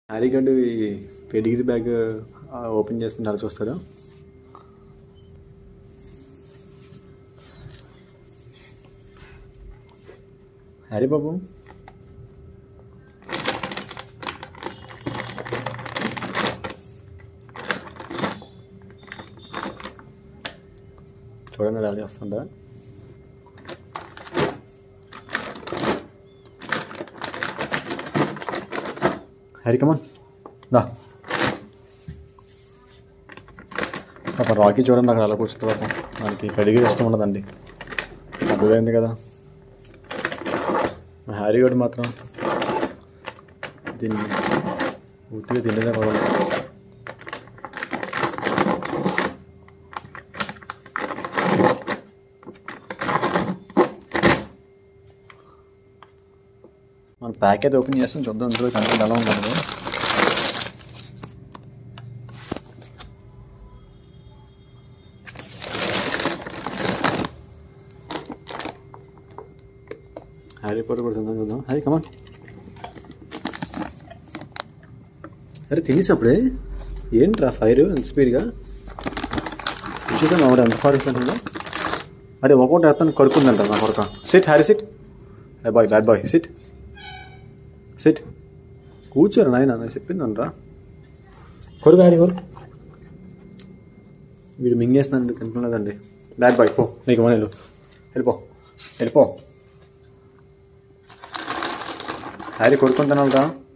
Harry గడ్డు ఈ పెడిగిరి bag ఆ, ఓపెన్ చేస్తున్నారు చూస్తారా హ్యారీ బాబు చూడండి ఎలా చేస్తుందా హ్యారీ కమాన్ దా పాప రాకీ చూడండి అక్కడ అలా కూర్చుంది పాపం మనకి కడిగి ఇష్టం ఉండదండి అర్థమైంది కదా మా హ్యారీ గడ్ మాత్రం దీన్ని పూర్తిగా తినేదే కూడా మన ప్యాకేజ్ ఓపెన్ చేస్తాం చూద్దాం ఇందులో కంటెంట్ ఎలా ఉందో హ్యారీ పాటర్ కూడా తిందాం చూద్దాం హ్యారీ కమాన్ అరే తినేసి అప్పుడే ఏంట్రా ఫైర్ ఎంత స్పీడ్గా చూద్దాం ఆవిడ ఎంత ఫార్ ఉంటుందో అరే ఒక్కొక్కటి వేస్తాను కరుకుందంట నా కొరక sit Harry sit hey boy bad boy sit sit కూర్చోరు నాయన నేను చెప్పిందనరా కొరుకు హ్యారీ కొరు వీడు మింగేస్తున్నాను తింటున్నదండి బ్యాడ్ బాయ్ పో నీకు మన వెళ్ళు వెళ్ళిపో వెళ్ళిపో హ్యారీ కొడుకుంటున్నావురా